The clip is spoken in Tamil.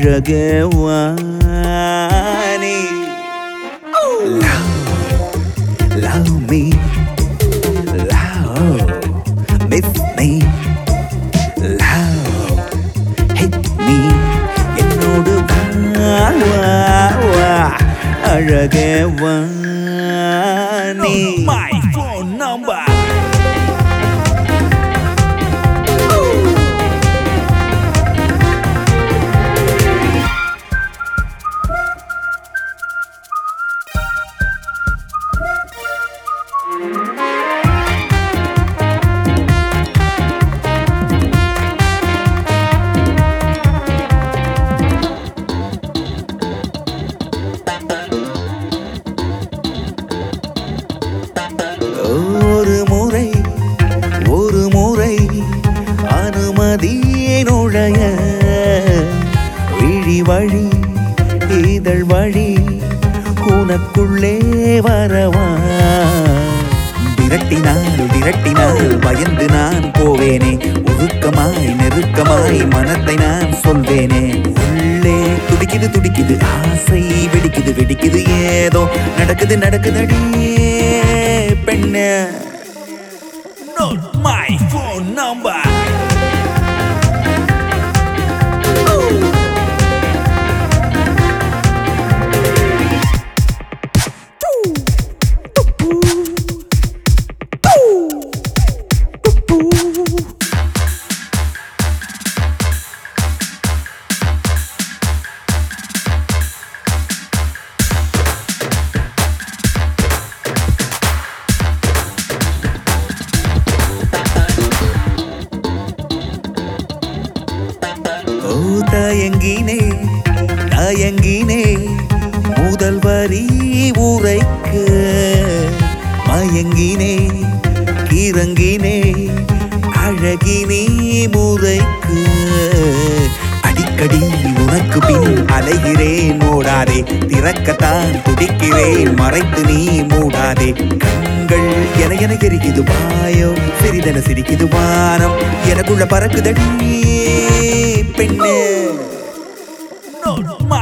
அழகே Vani Love, love me, love, miss me, love, hit me. என்னோடு வா, வா, வா, அழகே வாணி My phone number. ஒரு முறை ஒரு முறை அனுமதியே நுழைய விழி வழி இதழ் வழி உனக்குள்ளே வரவா விரட்டினால் விரட்டினால் பயந்து நான் போவேனே ஒழுக்கமாய் நெருக்கமாய் மனத்தை நான் சொல்வேனே உள்ளே துடிக்குது துடிக்குது ஆசை வெடிக்குது வெடிக்குது ஏதோ நடக்குது நடக்குதடி பெண்ணே Not my phone number. ஓ தயங்கினே தயங்கினே முதல் வரி உரைக்க மயங்கினே கிறங்கினே அழகினே முறைக்கு அடிக்கடி உனக்கு பின் அலைகிறேன் மூடாதே திறக்கத்தான் துடிக்கிறேன் மறைத்து நீ மூடாதே கண்கள் என என எரிக்குது பாயம் சிறிதென சிரிக்குது வானம் எனக்குள்ள பறக்குதடி பெண்ணே Not